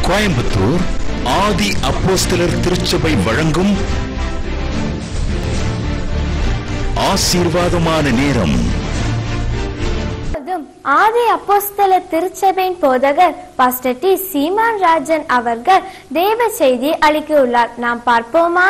கோயம்புத்தூர் ஆதி அப்போஸ்தலர் திருச்சபை வழங்கும் ஆசீர்வாதமான நேரம் இப்பொழுதும் ஆதி அப்போஸ்தல திருச்சபையின் போதகர் பாஸ்டர் டி சீமான் ராஜன் அவர்கள் தேவ செய்தி அளிக்க உள்ளார் நாம் பார்ப்போமா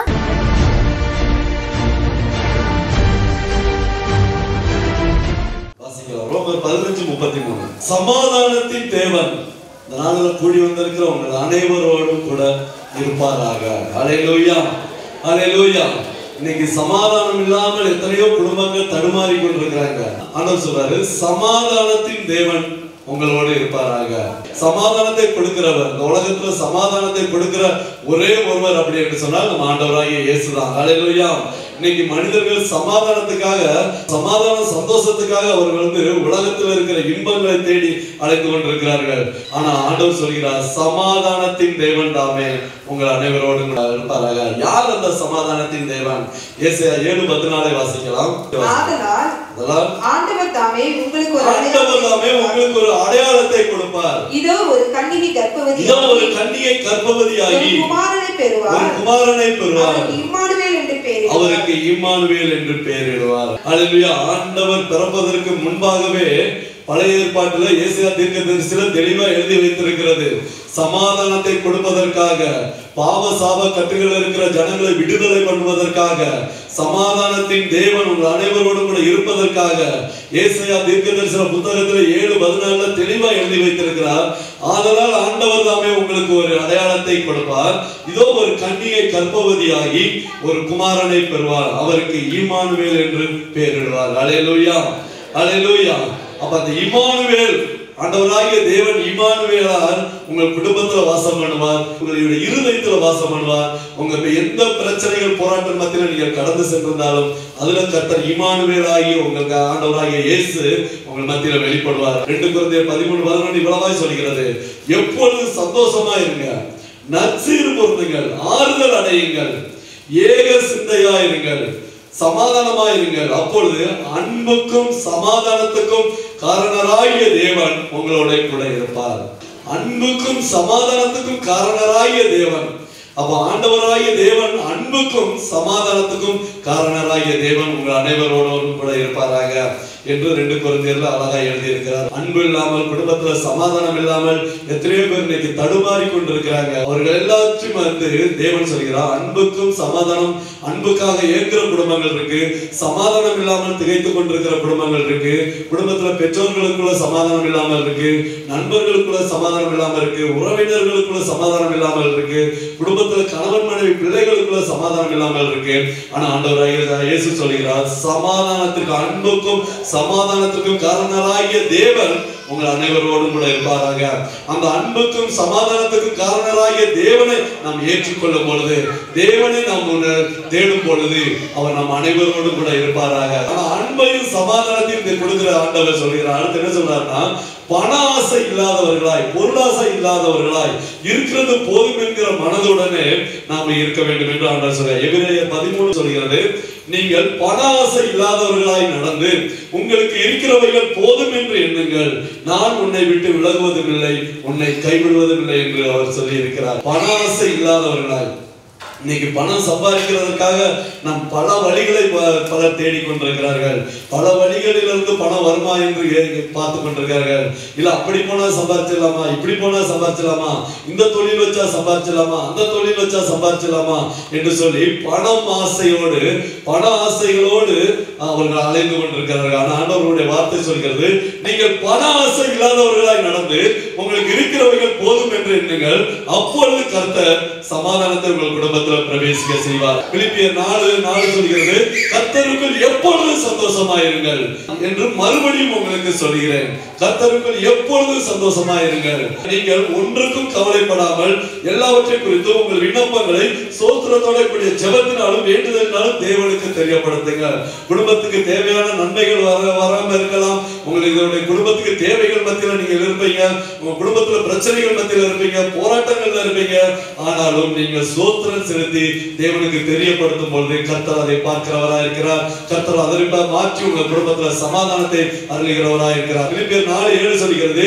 வாசிக்கலாம் ரோமர் பதினஞ்சு முப்பத்தி மூணு சமாதானத்தின் தேவன் இந்த நாளில் கூடி வந்திருக்கிற உங்கள் அனைவரோடும் கூட இருப்பாராக அலையலூயா அலையலூயா இன்னைக்கு சமாதானம் இல்லாமல் எத்தனையோ குடும்பங்கள் தடுமாறி கொண்டிருக்கிறாங்க ஆண்டவர் சொல்றாரு சமாதானத்தின் தேவன் உங்களோடு இருப்பாராக சமாதானத்தை கொடுக்கிறவர் இந்த உலகத்துல சமாதானத்தை கொடுக்கிற ஒரே ஒருவர் அப்படி என்று சொன்னால் நம்ம ஆண்டவராகிய இயேசுதான் ஹalleluya இன்னைக்கு மனிதர்கள் சமாதானத்துக்காக சமாதான சந்தோஷத்துக்காக அவர்கள் வந்து உலகத்தில் இருக்கிற இன்பங்களை தேடி அழைத்து கொண்டிருக்கிறார்கள் ஆனா ஆண்டவர் சொல்கிறார் சமாதானத்தின் தேவன் தாமே உங்கள் அனைவரோடும் கூட இருப்பாராக யார் அந்த சமாதானத்தின் தேவன் ஏசாயா ஏழு பத்து நாளை வாசிக்கலாம் ஆதலால் அதெல்லாம் ஆண்டவர் தாமே உங்களுக்கு ஒரு ஆண்டவர் தாமே அடையாளத்தை உங்களுக்கு ஒரு அடையாளத்தை கொடுப்பார் இதோ ஒரு கன்னிகை கர்ப்பவதி இதோ ஒரு கன்னிகை கர்ப்பவதியாகி ஒரு குமாரனை ஒரு பெறுவார் குமாரனை பெறுவார் அவருக்கு இம்மானுவேல் என்று பெயர் அவருக்கு இம்மானுவேல் என்று பெயரிடுவார் அல்லேலூயா ஆண்டவர் பிறப்பதற்கு முன்பாகவே பழைய ஏற்பாட்டுல ஏசியா தீர்க்கதரிசில தெளிவா எழுதி வைத்திருக்கிறது சமாதானத்தை கொடுப்பதற்காக பாவ சாப கட்டுகள் இருக்கிற ஜனங்களை விடுதலை பண்ணுவதற்காக சமாதானத்தின் தேவன் உங்கள் அனைவரோடும் கூட இருப்பதற்காக ஏசையா தீர்க்கதரிசன புத்தகத்துல ஏழு பதினாலுல தெளிவா எழுதி வைத்திருக்கிறார் ஆதலால் ஆண்டவர் தாமே உங்களுக்கு ஒரு அடையாளத்தை கொடுப்பார் இதோ ஒரு கன்னியை கர்ப்பவதியாகி ஒரு குமாரனை பெறுவார் அவருக்கு ஈமானுவேல் என்று பெயரிடுவார் அலையலூயா அலையலூயா அப்ப அந்த இமானுவேல் ஆண்டவராகிய தேவன் இமானுவேலார் உங்கள் குடும்பத்துல வாசம் பண்ணுவார் உங்களுடைய இருதயத்துல வாசம் பண்ணுவார் உங்க இப்ப எந்த பிரச்சனைகள் போராட்டம் மத்தியில நீங்க கடந்து சென்றிருந்தாலும் அதுல கர்த்தர் இமானுவேலாகி உங்களுக்கு ஆண்டவராகிய இயேசு உங்கள் மத்தியில வெளிப்படுவார் ரெண்டு குழந்தையர் பதிமூணு பதினொன்று இவ்வளவாய் சொல்கிறது எப்பொழுது சந்தோஷமா இருங்க நற்சீர் பொருந்துங்கள் ஆறுதல் அடையுங்கள் ஏக சிந்தையா இருங்கள் சமாதானமாயிருங்கள் அப்பொழுது அன்புக்கும் சமாதானத்துக்கும் காரணராகிய தேவன் உங்களோட கூட இருப்பார் அன்புக்கும் சமாதானத்துக்கும் காரணராகிய தேவன் அப்ப ஆண்டவராகிய தேவன் அன்புக்கும் சமாதானத்துக்கும் காரணராகிய தேவன் உங்கள் அனைவரோடும் கூட இருப்பாராக என்று ரெண்டு குழந்தைகள் அழகா எழுதியிருக்கிறார் அன்பு இல்லாமல் குடும்பத்துல சமாதானம் இல்லாமல் எத்தனையோ பேர் இன்னைக்கு தடுமாறி கொண்டிருக்கிறாங்க அவர்கள் எல்லாத்தையும் வந்து தேவன் சொல்கிறார் அன்புக்கும் சமாதானம் அன்புக்காக ஏங்குற குடும்பங்கள் இருக்கு சமாதானம் இல்லாமல் திகைத்து கொண்டிருக்கிற குடும்பங்கள் இருக்கு குடும்பத்துல பெற்றோர்களுக்குள்ள சமாதானம் இல்லாமல் இருக்கு நண்பர்களுக்குள்ள சமாதானம் இல்லாமல் இருக்கு உறவினர்களுக்குள்ள சமாதானம் இல்லாமல் இருக்கு குடும்பத்துல கணவன் மனைவி பிள்ளைகளுக்குள்ள சமாதானம் இல்லாமல் இருக்கு ஆனா ஆண்டவராகிய இயேசு சொல்கிறார் சமாதானத்துக்கு அன்புக்கும் சமாதானத்துக்கும் காரணராகிய தேவன் உங்கள் அனைவரோடும் கூட இருப்பாராக அந்த அன்புக்கும் சமாதானத்துக்கும் காரணராகிய தேவனை நாம் ஏற்றுக்கொள்ளும் பொழுது தேவனை நாம் ஒன்று தேடும் பொழுது அவர் நம் அனைவரோடும் கூட இருப்பாராக ஆனா அன்பையும் சமாதானத்தையும் இங்க கொடுக்கிற ஆண்டவர் சொல்கிறார் அடுத்து என்ன சொல்றாருன்னா பண ஆசை இல்லாதவர்களாய் பொருளாசை இல்லாதவர்களாய் இருக்கிறது போதும் என்கிற மனதுடனே நாம இருக்க வேண்டும் என்று ஆண்டவர் சொல்றார் எபிரேயர் பதிமூணு சொல்கிறது நீங்கள் பண ஆசை இல்லாதவர்களாய் நடந்து உங்களுக்கு இருக்கிறவைகள் போதும் என்று எண்ணுங்கள் நான் உன்னை விட்டு விலகுவதும் இல்லை உன்னை கைவிடுவதும் இல்லை என்று அவர் சொல்லி இருக்கிறார் பண ஆசை இல்லாதவர்களாய் இன்னைக்கு பணம் சம்பாதிக்கிறதுக்காக நாம் பல வழிகளை ப- பலர் தேடிக்கொண்டிருக்கிறார்கள் பல வழிகளிலிருந்து பணம் வருமா என்று ஏ- பார்த்து கொண்டிருக்கிறார்கள் இல்ல அப்படி போனா சம்பாதிச்சிடலாமா இப்படி போனா சம்பாதிச்சிடலாமா இந்த தொழில் வச்சா சம்பாதிச்சிடலாமா அந்த தொழில் வச்சா சம்பாதிச்சிடலாமா என்று சொல்லி பணம் ஆசையோடு பண ஆசைகளோடு அவர்கள் அலைந்து கொண்டிருக்கிறார்கள் ஆனா ஆண்டவருடைய வார்த்தை சொல்கிறது நீங்கள் பண ஆசை இல்லாதவர்களாய் நடந்து உங்களுக்கு இருக்கிறவைகள் போதும் என்று எண்ணுங்கள் அப்பொழுது கர்த்தர் சமாதானத்தை உங்கள் குடும்பத்தில் பிரவேசிக்க செய்வார் பிலிப்பியர் நாலு நாலு சொல்கிறது கர்த்தருக்குள் எப்பொழுது சந்தோஷமாயிருங்கள் என்று மறுபடியும் உங்களுக்கு சொல்கிறேன் கர்த்தருக்குள் எப்பொழுது சந்தோஷமாயிருங்கள் நீங்கள் ஒன்றுக்கும் கவலைப்படாமல் எல்லாவற்றை குறித்து உங்கள் விண்ணப்பங்களை சோத்திரத்தோட கூடிய ஜெபத்தினாலும் வேண்டுதலினாலும் தேவனுக்கு தெரியப்படுத்துங்க குடும்பத்துக்கு தேவையான நன்மைகள் வர வராம இருக்கலாம் உங்களுக்கு இதனுடைய குடும்பத்துக்கு தேவைகள் மத்தியில நீங்க இருப்பீங்க உங்க குடும்பத்துல பிரச்சனைகள் மத்தியில இருப்பீங்க போராட்டங்கள்ல இருப்பீங்க ஆனாலும் நீங்க சோத்திரம் செலுத்தி தேவனுக்கு தெரியப்படுத்தும் பொழுது கர்த்தர் அதை பார்க்கிறவரா இருக்கிறார் கர்த்தர் அதற்கு மாற்றி உங்க குடும்பத்துல சமாதானத்தை அருளுகிறவரா இருக்கிறார் பிலிப்பியர் நாலு ஏழு சொல்கிறது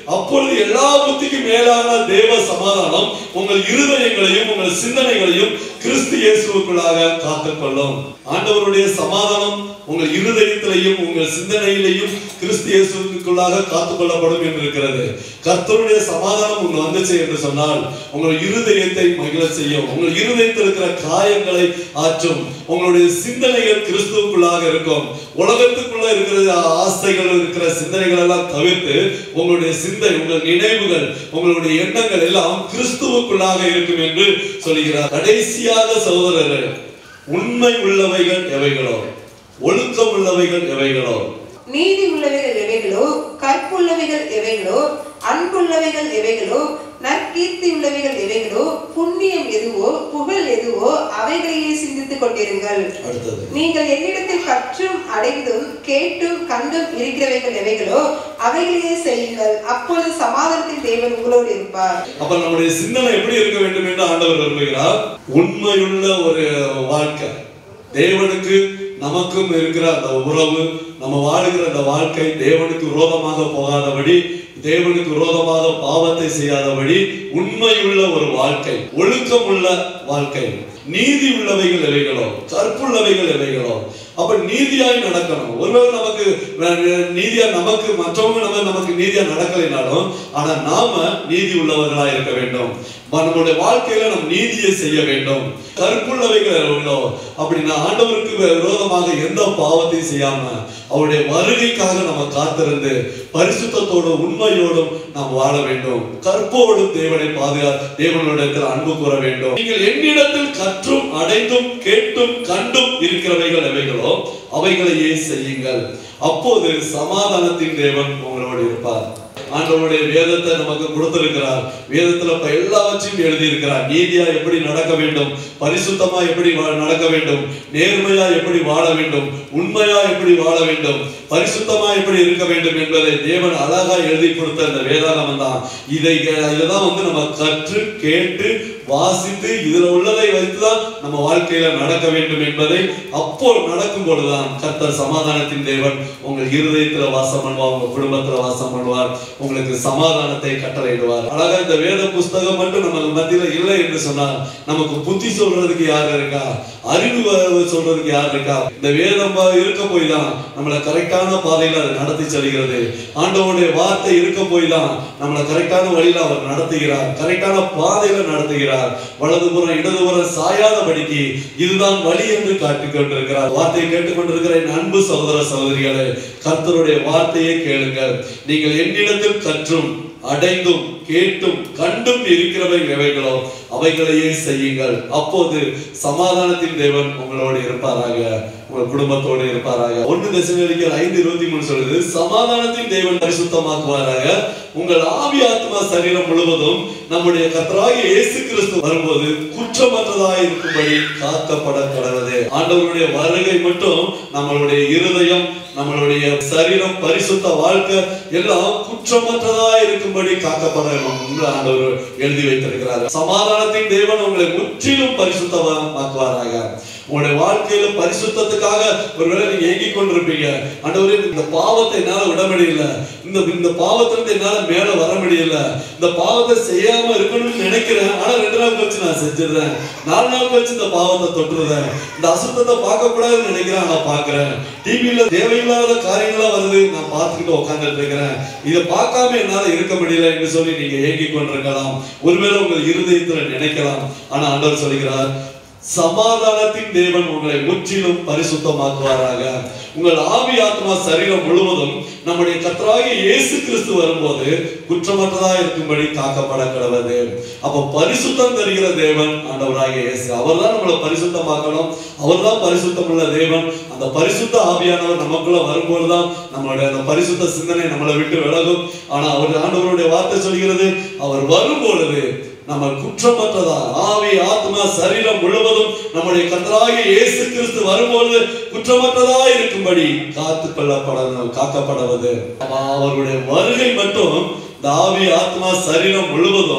அப்பொழுது எல்லா புத்திக்கும் மேலான தேவ சமாதானம் உங்கள் இருதயங்களையும் உங்கள் சிந்தனைகளையும் கிறிஸ்து இயேசுவுக்குள்ளாக காத்துக்கொள்ளும் ஆண்டவருடைய சமாதானம் உங்கள் இருதயத்திலையும் உங்கள் சிந்தனையிலையும் கிறிஸ்து இயேசுக்குள்ளாக காத்துக்கொள்ளப்படும் என்று இருக்கிறது கர்த்தருடைய சமாதானம் உங்க வந்துச்சு என்று சொன்னால் உங்கள் இருதயத்தை மகிழ செய்யும் உங்கள் இருதயத்தில் இருக்கிற காயங்களை ஆற்றும் உங்களுடைய சிந்தனைகள் கிறிஸ்துவுக்குள்ளாக இருக்கும் உலகத்துக்குள்ள இருக்கிற ஆசைகள் இருக்கிற சிந்தனைகள் எல்லாம் தவிர்த்து உங்களுடைய சிந்தை உங்கள் நினைவுகள் உங்களுடைய எண்ணங்கள் எல்லாம் கிறிஸ்துவுக்குள்ளாக இருக்கும் என்று சொல்கிறார் கடைசியாக சகோதரர்கள் உண்மை உள்ளவைகள் எவைகளோ ஒழுக்கம் உள்ளவைகள் எவைகளோ நீதி உள்ளவைகள் எவைகளோ கற்புள்ளவைகள் எவைகளோ அன்புள்ளவைகள் எவைகளோ நற்கீர்த்தி உள்ளவைகள் எவைகளோ புண்ணியம் எதுவோ புகழ் எதுவோ அவைகளையே சிந்தித்துக் கொண்டிருங்கள் அடுத்தது நீங்கள் என்னிடத்தில் கற்றும் அடைந்தும் கேட்டும் கண்டும் இருக்கிறவைகள் எவைகளோ அவைகளையே செய்யுங்கள் அப்பொழுது சமாதானத்தின் தேவன் உங்களோடு இருப்பார் அப்ப நம்முடைய சிந்தனை எப்படி இருக்க வேண்டும் என்று ஆண்டவர் விரும்புகிறார் உண்மையுள்ள ஒரு வாழ்க்கை தேவனுக்கு நமக்கும் இருக்கிற அந்த உறவு நம்ம வாழுகிற அந்த வாழ்க்கை தேவனுக்கு விரோதமாக போகாதபடி தேவனுக்கு விரோதமாக பாவத்தை செய்யாதபடி உண்மையுள்ள ஒரு வாழ்க்கை ஒழுக்கம் உள்ள வாழ்க்கை நீதி உள்ளவைகள் எவைகளோ கற்புள்ளவைகள் எவைகளோ அப்ப நீதியாய் நடக்கணும் ஒருவேளை நமக்கு அஹ், நீதியா நமக்கு மற்றவங்க நம்ம நமக்கு நீதியா நடக்கலைனாலும் ஆனா நாம நீதி உள்ளவர்களா இருக்க வேண்டும் ம- நம்முடைய வாழ்க்கையில நம் நீதியை செய்ய வேண்டும் கற்புள்ளவைகள் எவ்வளோ அப்படின்னா ஆண்டவருக்கு விரோதமாக எந்த பாவத்தையும் செய்யாம அவருடைய வருகைக்காக நம்ம காத்திருந்து பரிசுத்தத்தோடும் உண்மையோடும் நாம் வாழ வேண்டும் கற்போடும் தேவனை பாதுகா தேவனிடத்தில் அன்பு கூற வேண்டும் நீங்கள் என்னிடத்தில் கற்றும் அடைந்தும் கேட்டும் கண்டும் இருக்கிறவைகள் எவைகளோ அவைகளையே செய்யுங்கள் அப்போது சமாதானத்தின் தேவன் உங்களோடு இருப்பார் ஆண்டவருடைய வேதத்தை நமக்கு கொடுத்திருக்கிறார் வேதத்துல இப்ப எல்லாவற்றையும் எழுதி இருக்கிறார் நீதியா எப்படி நடக்க வேண்டும் பரிசுத்தமா எப்படி வா- நடக்க வேண்டும் நேர்மையா எப்படி வாழ வேண்டும் உண்மையா எப்படி வாழ வேண்டும் பரிசுத்தமா எப்படி இருக்க வேண்டும் என்பதை தேவன் அழகா எழுதி கொடுத்த இந்த வேதாகமம் தான் இதை இதெல்லாம் வந்து நம்ம கற்று கேட்டு வாசித்து இதுல உள்ளதை வைத்துதான் நம்ம வாழ்க்கையில நடக்க வேண்டும் என்பதை அப்போ நடக்கும் பொழுதுதான் கர்த்தர் சமாதானத்தின் தேவன் உங்கள் இருதயத்துல வாசம் பண்ணுவார் உங்க குடும்பத்துல வாசம் பண்ணுவார் உங்களுக்கு சமாதானத்தை கட்டளையிடுவார் அழகா இந்த வேத புஸ்தகம் மட்டும் நமக்கு மத்தியில இல்லை என்று சொன்னால் நமக்கு புத்தி சொல்றதுக்கு யார் இருக்கா அறிவு வ- சொல்றதுக்கு யார் இருக்கா இந்த வேதம் ப- இருக்க போய் தான் நம்மளை கரெக்டான பாதையில அது நடத்தி செல்கிறது ஆண்டவருடைய வார்த்தை இருக்க போய் தான் நம்மளை கரெக்டான வழியில அவர் நடத்துகிறார் கரெக்டான பாதையில நடத்துகிறார் வலதுபுறம் இடதுபுறம் சாயாதபடிக்கு இதுதான் வழி என்று காட்டிக் கொண்டிருக்கிறார் வார்த்தையை கேட்டுக்கொண்டிருக்கிற என் அன்பு சகோதர சகோதரிகளே கர்த்தருடைய வார்த்தையை கேளுங்கள் நீங்கள் என்னிடத்தில் கற்றும் அடைந்தும் கேட்டும் கண்டும் இருக்கிறவை எவைகளோ அவைகளையே செய்யுங்கள் அப்போது சமாதானத்தின் தேவன் உங்களோடு இருப்பாராக உங்கள் குடும்பத்தோடு இருப்பாராக ஒன்று தசமிக்கல் ஐந்து இருபத்தி மூணு சொல்லுது சமாதானத்தின் தேவன் பரிசுத்தமாக்குவாராக உங்கள் ஆவி ஆத்மா சரீரம் முழுவதும் நம்முடைய கர்த்தராகிய இயேசு கிறிஸ்து வரும்போது குற்றமற்றதாய் இருக்கும்படி காக்கப்பட கடவுது ஆண்டவருடைய வருகை மட்டும் நம்மளுடைய இருதயம் நம்மளுடைய சரீரம் பரிசுத்த வாழ்க்கை எல்லாம் குற்றமற்றதா இருக்கும்படி காக்கப்படணும் என்று ஆண்டவர் எழுதி வைத்திருக்கிறார் சமாதானத்தின் தேவன் உங்களை முற்றிலும் பரிசுத்தமாக்குவாராக உங்களுடைய வாழ்க்கையில பரிசுத்தத்துக்காக ஒருவேளை நீங்க ஏங்கிக் கொண்டிருப்பீங்க ஆண்டவரே இந்த பாவத்தை என்னால விட முடியல இந்த இந்த பாவத்திலிருந்து என்னால மேல வர முடியல இந்த பாவத்தை செய்யாம இருக்கணும்னு நினைக்கிறேன் ஆனா ரெண்டு நாள் கழிச்சு நான் செஞ்சிடுறேன் நாலு நாள் கழிச்சு இந்த பாவத்தை தொட்டுறேன் இந்த அசுத்தத்தை பார்க்க கூடாதுன்னு நினைக்கிறேன் ஆனா பாக்குறேன் டிவியில தேவையில்லாத காரியங்களா வருது நான் பார்த்துக்கிட்டு உட்கார்ந்துட்டு இருக்கிறேன் இதை பார்க்காம என்னால இருக்க முடியல என்று சொல்லி நீங்க ஏங்கிக் கொண்டிருக்கலாம் ஒருவேளை உங்கள் இருதயத்துல நினைக்கலாம் ஆனா ஆண்டவர் சொல்கிறார் சமாதானத்தின் தேவன் உங்களை முற்றிலும் பரிசுத்தமாக்குவாராக உங்கள் ஆவி ஆத்மா சரீரம் முழுவதும் நம்முடைய கர்த்தராகிய இயேசு கிறிஸ்து வரும்போது குற்றமற்றதா இருக்கும்படி காக்கப்பட கடவுது அப்ப பரிசுத்தம் தருகிற தேவன் ஆண்டவராகிய இயேசு அவர்தான் நம்மளை பரிசுத்தமாக்கணும் அவர்தான் பரிசுத்தம் உள்ள தேவன் அந்த பரிசுத்த ஆவியானவர் நமக்குள்ள வரும்போதுதான் நம்மளுடைய அந்த பரிசுத்த சிந்தனை நம்மளை விட்டு விலகும் ஆனா அவர் ஆண்டவருடைய வார்த்தை சொல்கிறது அவர் வரும்பொழுது நம்ம குற்றமற்றதா ஆவி ஆத்மா சரீரம் முழுவதும் நம்முடைய கர்த்தராகிய இயேசு கிறிஸ்து வரும்போது குற்றமற்றதா இருக்கும்படி காத்து கொள்ளப்பட காக்கப்படுவது அவருடைய வருகை மட்டும் இந்த ஆவி ஆத்மா சரீரம் முழுவதும்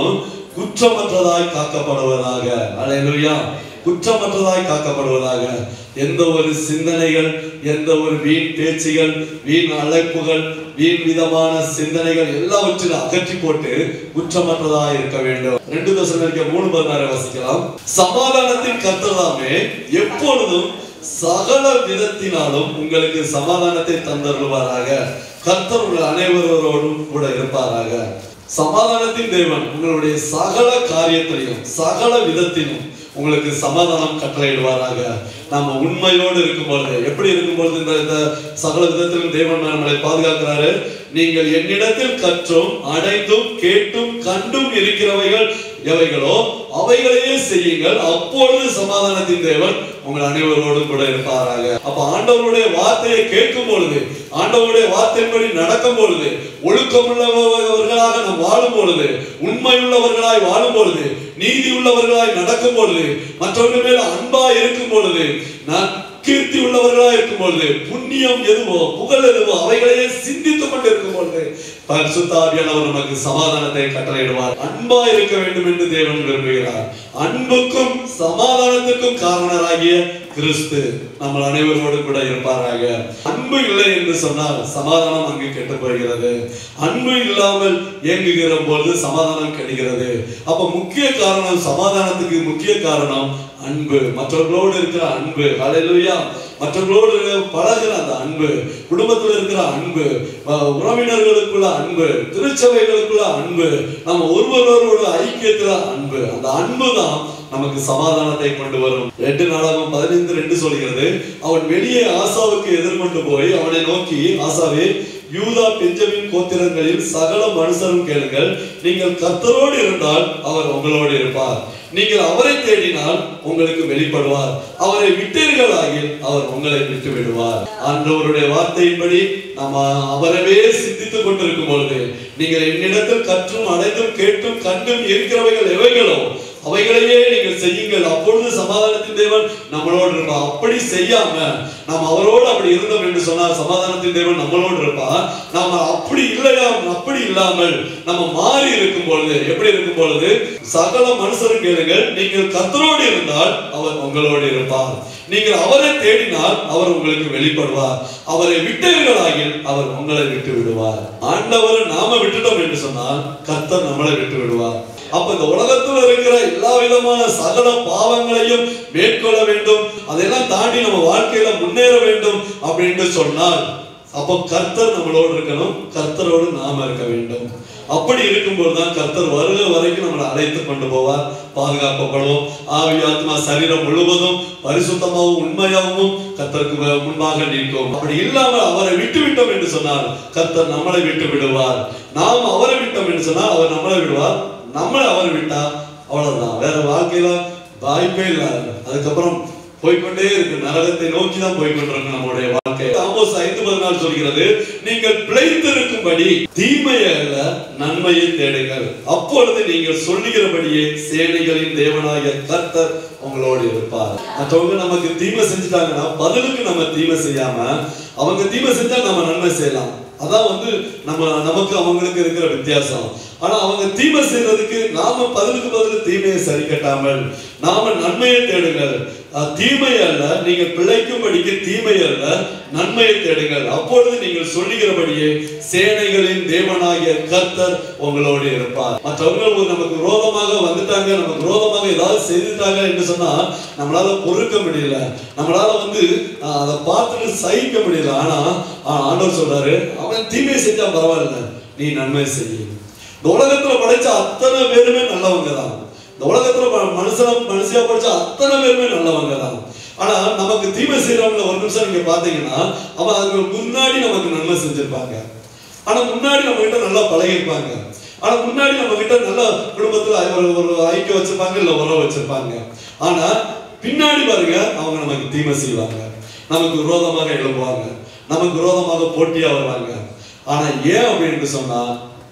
குற்றமற்றதாய் காக்கப்படுவதாக அல்லேலூயா குற்றமற்றதாய் காக்கப்படுவதாக எந்த ஒரு சிந்தனைகள் எந்த ஒரு வீண் பேச்சுகள் வீண் அழைப்புகள் வீண் விதமான சிந்தனைகள் எல்லாவற்றிலும் அகற்றி போட்டு குற்றமற்றதாய் இருக்க வேண்டும் ரெண்டு தோசம் இருக்க மூணு பதினாறு வாசிக்கலாம் சமாதானத்தின் கர்த்ததாமே எப்பொழுதும் சகல விதத்தினாலும் உங்களுக்கு சமாதானத்தை தந்தருள்வாராக கர்த்தர் உங்கள் அனைவரோடும் கூட இருப்பாராக சமாதானத்தின் தேவன் உங்களுடைய சகல காரியத்திலையும் சகல விதத்திலும் உங்களுக்கு சமாதானம் கட்டளையிடுவாராக நாம உண்மையோடு இருக்கும் பொழுது எப்படி இருக்கும் பொழுது இந்த இந்த சகல விதத்திலும் தேவன் நம்மளை பாதுகாக்கிறாரு நீங்கள் என்னிடத்தில் கற்றும் அடைந்தும் கேட்டும் கண்டும் இருக்கிறவைகள் எவைகளோ அவைகளையே செய்யுங்கள் அப்பொழுது சமாதானத்தின் தேவன் உங்கள் அனைவரோடும் கூட இருப்பாராக அப்ப ஆண்டவருடைய வார்த்தையை கேட்கும் பொழுது ஆண்டவருடைய வார்த்தையின்படி நடக்கும் பொழுது ஒழுக்கமுள்ளவர்களாக நாம் வாழும் பொழுது உண்மையுள்ளவர்களாய் வாழும் பொழுது நீதி உள்ளவர்களாய் நடக்கும் பொழுது மற்றவர்கள் மேல் அன்பா இருக்கும் பொழுது நான் கீர்த்தி உள்ளவர்களாய் இருக்கும் பொழுது புண்ணியம் எதுவோ புகழ் எதுவோ அவைகளையே சிந்தித்துக் கொண்டு இருக்கும் பொழுது பரிசுத்தாவியானவர் நமக்கு சமாதானத்தை கட்டளையிடுவார் அன்பா இருக்க வேண்டும் என்று தேவன் விரும்புகிறார் அன்புக்கும் சமாதானத்திற்கும் காரணராகிய கிறிஸ்து நம்ம அனைவரோடு கூட இருப்பாராக அன்பு இல்லை என்று சொன்னால் சமாதானம் அங்கு கெட்டு போகிறது அன்பு இல்லாமல் இயங்குகிற பொழுது சமாதானம் கெடுகிறது அப்ப முக்கிய காரணம் சமாதானத்துக்கு முக்கிய காரணம் அன்பு மற்றவர்களோடு இருக்கிற அன்பு ஹalleluya மற்றவர்களோடு பழகுற அந்த அன்பு குடும்பத்தில் இருக்கிற அன்பு அஹ் உறவினர்களுக்குள்ள அன்பு திருச்சபைகளுக்குள்ள அன்பு நம்ம ஒருவரோட ஐக்கியத்துல அன்பு அந்த அன்பு தான் நமக்கு சமாதானத்தை கொண்டு வரும் ரெண்டு நாளாகவும் பதினைந்து ரெண்டு சொல்கிறது அவன் வெளியே ஆசாவுக்கு எதிர்கொண்டு போய் அவனை நோக்கி ஆசாவே யூதா பெஞ்சமின் கோத்திரங்களில் சகல மனுஷரும் கேளுங்கள் நீங்கள் கர்த்தரோடு இருந்தால் அவர் உங்களோடு இருப்பார் நீங்கள் அவரை தேடினால் உங்களுக்கு வெளிப்படுவார் அவரை விட்டீர்களாகில் அவர் உங்களை விட்டு விடுவார் ஆண்டவருடைய வார்த்தையின்படி நம்ம அவரவே சிந்தித்துக் கொண்டிருக்கும் பொழுது நீங்கள் என்னிடத்தில் கற்றும் அடைந்தும் கேட்டும் கண்டும் இருக்கிறவைகள் எவைகளோ அவைகளையே நீங்கள் செய்யுங்கள் அப்பொழுது சமாதானத்தின் தேவன் நம்மளோடு இருப்பார் அப்படி செய்யாம நாம் அவரோடு அப்படி இருந்தோம் என்று சொன்னால் சமாதானத்தின் தேவன் நம்மளோடு இருப்பார் நாம அப்படி இல்லையா அப்படி இல்லாமல் நம்ம மாறி இருக்கும் பொழுது எப்படி இருக்கும் பொழுது சகல மனுஷரும் கேளுங்கள் நீங்கள் கர்த்தரோடு இருந்தால் அவர் உங்களோடு இருப்பார் நீங்கள் அவரை தேடினால் அவர் உங்களுக்கு வெளிப்படுவார் அவரை விட்டீர்களாகில் அவர் உங்களை விட்டு விடுவார் ஆண்டவரை நாம விட்டுட்டோம் என்று சொன்னால் கர்த்தர் நம்மளை விட்டு விடுவார் அப்ப இந்த உலகத்துல இருக்கிற எல்லா விதமான சகல பாவங்களையும் மேற்கொள்ள வேண்டும் அதெல்லாம் தாண்டி நம்ம வாழ்க்கையில முன்னேற வேண்டும் அப்படின்னு சொன்னால் அப்போ கர்த்தர் நம்மளோடு இருக்கணும் கர்த்தரோடு நாம இருக்க வேண்டும் அப்படி இருக்கும்போது தான் கர்த்தர் வருக வரைக்கும் நம்மளை அழைத்து கொண்டு போவார் பாதுகாக்கப்படுவோம் ஆவி ஆத்மா சரீரம் முழுவதும் பரிசுத்தமாகவும் உண்மையாகவும் கர்த்தருக்கு மு- முன்பாக நிற்கும் அப்படி இல்லாமல் அவரை விட்டு விட்டோம் என்று சொன்னால் கர்த்தர் நம்மளை விட்டு விடுவார் நாம் அவரை விட்டோம் என்று சொன்னால் அவர் நம்மளை விடுவார் நம்மளை அவர் விட்டா அவ்வளவுதான் வேற வாழ்க்கையில வாய்ப்பே இல்ல அதுக்கப்புறம் போய்க்கொண்டே இருக்கு நரகத்தை நோக்கி தான் போய்கொண்டிருக்கு நம்முடைய வாழ்க்கை ஆமோஸ் ஐந்து பதினாலு சொல்கிறது நீங்கள் பிழைத்திருக்கும்படி தீமையை அல்ல நன்மையை தேடுங்கள் அப்பொழுது நீங்கள் சொல்லுகிறபடியே சேனைகளின் தேவனாகிய கர்த்தர் உங்களோடு இருப்பார் மற்றவங்க நமக்கு தீமை செஞ்சுட்டாங்கன்னா பதிலுக்கு நம்ம தீமை செய்யாம அவங்க தீமை செஞ்சா நம்ம நன்மை செய்யலாம் அதான் வந்து நம்ம நமக்கு அவங்களுக்கு இருக்கிற வித்தியாசம் ஆனா அவங்க தீமை செய்யறதுக்கு நாம பதிலுக்கு பதில் தீமையை சரி கட்டாமல் நாம நன்மையை தேடுங்கள் அஹ் தீமை அல்ல நீங்கள் பிழைக்கும்படிக்கு தீமை அல்ல நன்மையை தேடுங்கள் அப்பொழுது நீங்கள் சொல்லுகிறபடியே சேனைகளின் தேவனாகிய கர்த்தர் உங்களோடு இருப்பார் மற்றவங்க ஒரு நமக்கு விரோதமாக வந்துட்டாங்க நமக்கு விரோதமாக ஏதாவது செய்துட்டாங்க என்று சொன்னா நம்மளால பொறுக்க முடியல நம்மளால வந்து அஹ், அதை பார்த்துட்டு சகிக்க முடியல ஆனா ஆஹ், ஆண்டவர் சொல்றாரு அவன் தீமை செஞ்சா பரவாயில்ல நீ நன்மை செய்ய இந்த உலகத்துல படைச்ச அத்தனை பேருமே நல்லவங்க தான் இந்த உலகத்துல ம- மனுஷன மனுஷியா படிச்ச அத்தனை பேருமே நல்லவங்க தான் ஆனா நமக்கு தீமை செய்யறவங்கள ஒரு நிமிஷம் நீங்க பாத்தீங்கன்னா அவன் அதுக்கு முன்னாடி நமக்கு நன்மை செஞ்சிருப்பாங்க ஆனா முன்னாடி நம்ம கிட்ட நல்லா பழகிருப்பாங்க ஆனா முன்னாடி நம்ம கிட்ட நல்ல குடும்பத்துல ஒரு ஒரு ஐக்கியம் வச்சிருப்பாங்க இல்ல உறவு வச்சிருப்பாங்க ஆனா பின்னாடி பாருங்க அவங்க நமக்கு தீமை செய்வாங்க நமக்கு விரோதமாக எழுப்புவாங்க நமக்கு விரோதமாக போட்டியா வருவாங்க ஆனா ஏன் அப்படின்னு சொன்னா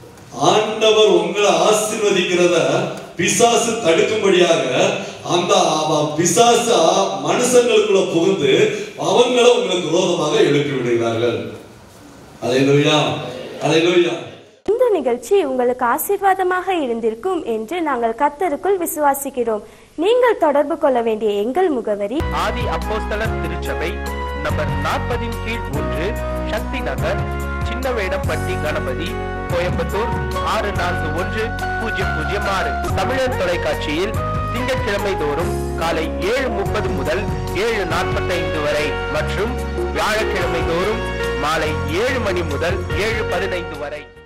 ஆண்டவர் உங்களை ஆசீர்வதிக்கிறத பிசாசு தடுக்கும்படியாக அந்த அவ- பிசாசு ஆ- மனுஷங்களுக்குள்ள புகுந்து அவங்கள உங்களுக்கு விரோதமாக எழுப்பி விடுகிறார்கள் அலையிலோயா அலையிலோயா இந்த நிகழ்ச்சி உங்களுக்கு ஆசீர்வாதமாக இருந்திருக்கும் என்று நாங்கள் கத்தருக்குள் விசுவாசிக்கிறோம் நீங்கள் தொடர்பு கொள்ள வேண்டிய எங்கள் முகவரி ஆதி அப்போஸ்தலர் திருச்சபை நம்பர் நாற்பதின் கீழ் ஒன்று சக்தி நகர் சின்ன வேடம்பட்டி கணபதி கோயம்புத்தூர் ஆறு நான்கு ஒன்று பூஜ்ஜியம் பூஜ்ஜியம் ஆறு தமிழர் தொலைக்காட்சியில் திங்கட்கிழமை தோறும் காலை ஏழு முப்பது முதல் ஏழு நாற்பத்தைந்து வரை மற்றும் வியாழக்கிழமை தோறும் மாலை ஏழு மணி முதல் ஏழு பதினைந்து வரை